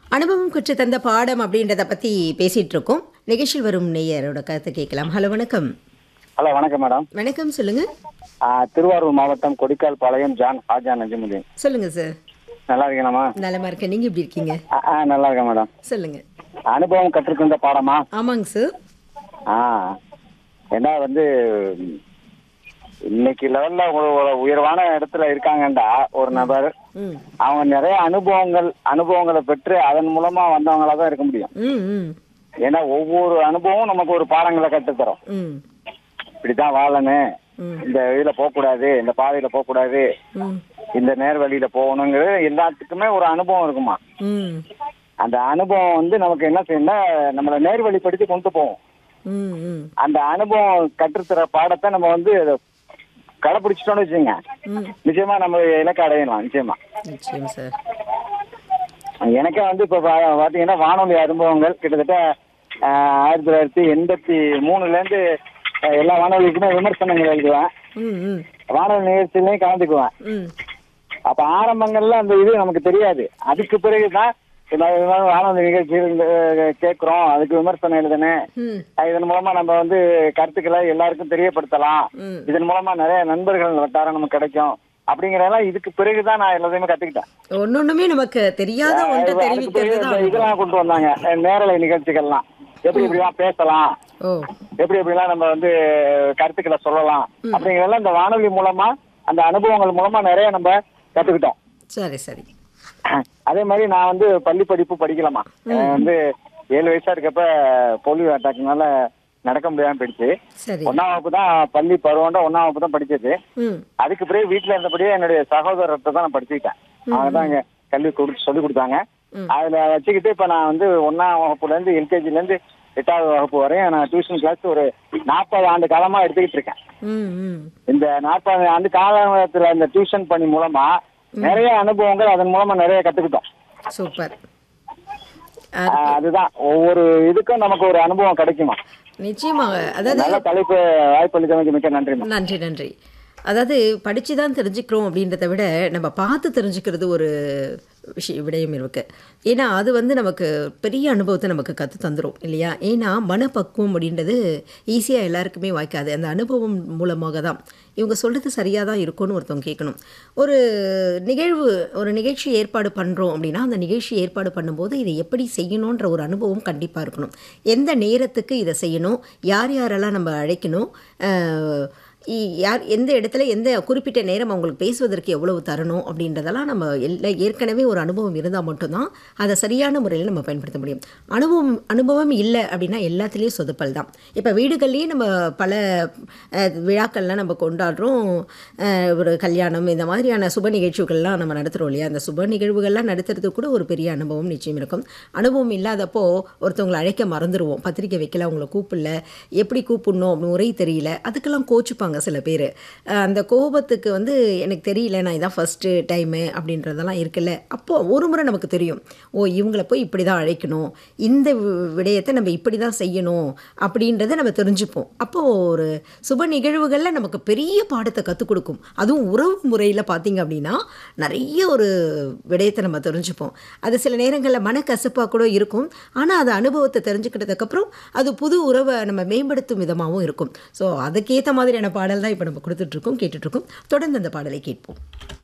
அனுபவம் கற்று தந்த பாடம் அப்படின்றத பற்றி பேசிகிட்டு இருக்கோம் நிகழ்ச்சியில் வரும் நேயரோட கருத்தை கேட்கலாம் ஹலோ வணக்கம் ஹலோ வணக்கம் மேடம் வணக்கம் சொல்லுங்கள் ஆ, திருவாரூர் மாவட்டம் கொடிக்கால் பாளையம் ஜான் ஹாஜா நஜிமுதீன் சொல்லுங்கள் சார் நல்லா இருக்கீங்களாம்மா நலமா இருக்கேன் நீங்கள் எப்படி இருக்கீங்க ஆ, ஆ, நல்லா இருக்கேன் மேடம் சொல்லுங்கள் அனுபவம் கற்றுக்கொண்ட பாடமா ஆமாங்க சார் ஆ ஏன்னா வந்து ம், இன்னைக்கு லெவல்ல ஒரு ஒரு உயர்வான இடத்துல இருக்காங்கண்டா ஒரு நபர் ம் அவங்க நிறைய அனுபவங்கள் அனுபவங்களை பெற்று அதன் மூலமா வந்தவங்களா தான் இருக்க முடியும் ம் ம் ஏன்னா ஒவ்வொரு அனுபவம் நமக்கு ஒரு பாடங்களை கற்றுத்தரும் ம் இப்படித்தான் வாழணும் ம். இந்த இதுல போகக்கூடாது இந்த பாதையில போகக்கூடாது ம் இந்த நேர் வழியில போகணுங்கிறது எல்லாத்துக்குமே ஒரு அனுபவம் இருக்குமா ம் அந்த அனுபவம் வந்து நமக்கு என்ன செய்யணும்னா நம்மளை நேர்வழிப்படுத்தி கொண்டு போவோம் ம் ம் அந்த அனுபவம் கற்றுத்தர பாடத்தை நம்ம வந்து கடைப்பிடிச்சிட்டோம்னு வச்சுங்க ம் நிச்சயமா நம்ம இலக்கை அடையலாம் நிச்சயமா நிச்சயம் சார் எனக்கே வந்து இப்போ பா- பாத்தீங்கன்னா வானொலி அனுபவங்கள் கிட்டத்தட்ட ஆஹ், ஆயிரத்தி தொள்ளாயிரத்தி எண்பத்தி மூணுல இருந்து ஆஹ், எல்லா வானொலிக்குமே விமர்சனங்கள் எழுதுவேன் ம் ம் வானொலி நிகழ்ச்சியிலையும் கலந்துக்குவேன் ம் அப்ப ஆரம்பங்கள்ல அந்த இது நமக்கு தெரியாது அதுக்கு பிறகுதான் இந்த மாதிரி இந்த மாதிரி வானொலி நிகழ்ச்சி கேட்கிறோம் அதுக்கு விமர்சனம் எழுதுனேன் ம் இதன் மூலமா நம்ம வந்து கருத்துக்களை எல்லாருக்கும் தெரியப்படுத்தலாம் ம் இதன் மூலமா நிறைய நண்பர்கள் வட்டாரம் நமக்கு கிடைக்கும் அப்படிங்கறதெல்லாம் இதுக்கு பிறகுதான் நான் எல்லாத்தையுமே கத்துக்கிட்டேன் ஒன்னொன்றுமே நமக்கு தெரியாத ஒன்று அதுக்கு தெரிவிக்கிறது பிறகு இந்த தான் இதெல்லாம் கொண்டு வந்தாங்க அஹ் நேரலை நிகழ்ச்சிகள்லாம் எப்படி இப்படிலாம் பேசலாம் ஓ எப்படி எப்படிலாம் நம்ம வந்து கருத்துக்களை சொல்லலாம் அப்படிங்கறதெல்லாம் இந்த வானொலி மூலமா அந்த அனுபவங்கள் மூலமா நிறைய நம்ம கத்துக்கிட்டோம் சரி சரி அதே மாதிரி நான் வந்து பள்ளி படிப்பு படிக்கலாமா அஹ் வந்து ஏழு வயசா இருக்கப்ப போலியோ அட்டாக்னால நடக்க முடியாம போயிடுச்சு சரி ஒன்னாம் வகுப்பு தான் பள்ளி பருவம்டா ஒன்னாம் வகுப்பு தான் படிச்சது ம் அதுக்கு பிறகு வீட்டுல இருந்தபடியே என்னுடைய சகோதரத்தை தான் நான் படிச்சுக்கிட்டேன் அவங்க தான் இங்க கல்வி கொடுத்து சொல்லி கொடுத்தாங்க ம். அதுல வச்சுக்கிட்டு இப்ப நான் வந்து ஒன்னாம் வகுப்புல இருந்து எல்கேஜில இருந்து எட்டாவது வகுப்பு வரையும் நான் டியூஷன் கிளாஸ் ஒரு நாற்பது ஆண்டு காலமா எடுத்துக்கிட்டு இருக்கேன் ம் ம் இந்த நாற்பது ஆண்டு காலத்துல இந்த டியூஷன் பணி மூலமா நிறைய அனுபவங்கள் அதன் மூலமா நிறைய கத்துக்கிட்டோம் சூப்பர் ஆஹ் அதுதான் ஒவ்வொரு இதுக்கும் நமக்கு ஒரு அனுபவம் கிடைக்குமா நிச்சயமாக அதாவது நல்ல தலைப்பு வாய்ப்பளித்தமைக்கு மிக்க நன்றிமா நன்றி நன்றி அதாவது படித்து தான் தெரிஞ்சுக்கிறோம் அப்படின்றத விட நம்ம பார்த்து தெரிஞ்சுக்கிறது ஒரு விஷயம் விடயம் இருக்கு ஏன்னா அது வந்து நமக்கு பெரிய அனுபவத்தை நமக்கு கற்று தந்துடும் இல்லையா ஏன்னா மனப்பக்குவம் அப்படின்றது ஈஸியாக எல்லாருக்குமே வாய்க்காது அந்த அனுபவம் மூலமாக தான் இவங்க சொல்கிறது சரியாக தான் இருக்கும்னு ஒருத்தவங்க கேட்கணும் ஒரு நிகழ்வு ஒரு நிகழ்ச்சி ஏற்பாடு பண்ணுறோம் அப்படின்னா அந்த நிகழ்ச்சி ஏற்பாடு பண்ணும்போது இதை எப்படி செய்யணுன்ற ஒரு அனுபவம் கண்டிப்பாக இருக்கணும் எந்த நேரத்துக்கு இதை செய்யணும் யார் யாரெல்லாம் நம்ம அழைக்கணும் அஹ், இ- யார் எந்த இடத்துல எந்த குறிப்பிட்ட நேரம் அவங்களுக்கு பேசுவதற்கு எவ்வளவு தரணும் அப்படின்றதெல்லாம் நம்ம எல்லா ஏற்கனவே ஒரு அனுபவம் இருந்தால் மட்டும்தான் அதை சரியான முறையில் நம்ம பயன்படுத்த முடியும் அனுபவம் அனுபவம் இல்லை அப்படின்னா எல்லாத்துலேயும் சொதப்பல் தான் இப்போ வீடுகள்லேயே நம்ம பல அஹ், விழாக்கள்லாம் நம்ம கொண்டாடுறோம் அஹ், ஒரு கல்யாணம் இந்த மாதிரியான சுப நிகழ்ச்சிகள்லாம் நம்ம நடத்துகிறோம் இல்லையா அந்த சுப நிகழ்வுகள்லாம் நடத்துறதுக்கு கூட ஒரு பெரிய அனுபவம் நிச்சயம் இருக்கும் அனுபவம் இல்லாதப்போ ஒருத்தவங்களை அழைக்க மறந்துடுவோம் பத்திரிக்கை வைக்கல அவங்கள கூப்பிடல எப்படி கூப்பிடணும் அப்படின்னு முறை தெரியல அதுக்கெல்லாம் கோச்சுப்பாங்க சில பேர் அந்த கோபத்துக்கு வந்து எனக்கு தெரியல நான் இதான் ஃபஸ்ட்டு டைமு அப்படின்றதெல்லாம் இருக்குல்ல அப்போது ஒரு முறை நமக்கு தெரியும் ஓ இவங்கள போய் இப்படி தான் அழைக்கணும் இந்த வி- விடயத்தை நம்ம இப்படி தான் செய்யணும் அப்படின்றத நம்ம தெரிஞ்சுப்போம் அப்போது ஒரு சுப நிகழ்வுகளில் நமக்கு பெரிய பாடத்தை கற்றுக் கொடுக்கும் அதுவும் உறவு முறையில் பார்த்தீங்க அப்படின்னா நிறைய ஒரு விடயத்தை நம்ம தெரிஞ்சுப்போம் அது சில நேரங்களில் மனக்கசப்பாக கூட இருக்கும் ஆனால் அது அனுபவத்தை தெரிஞ்சுக்கிட்டதுக்கப்புறம் அது புது உறவை நம்ம மேம்படுத்தும் விதமாகவும் இருக்கும் ஸோ அதுக்கேற்ற மாதிரியான பாடல் தான் இப்போ நம்ம கொடுத்துட்ருக்கோம் கேட்டுட்ருக்கோம் தொடர்ந்து அந்த பாடலை கேட்போம்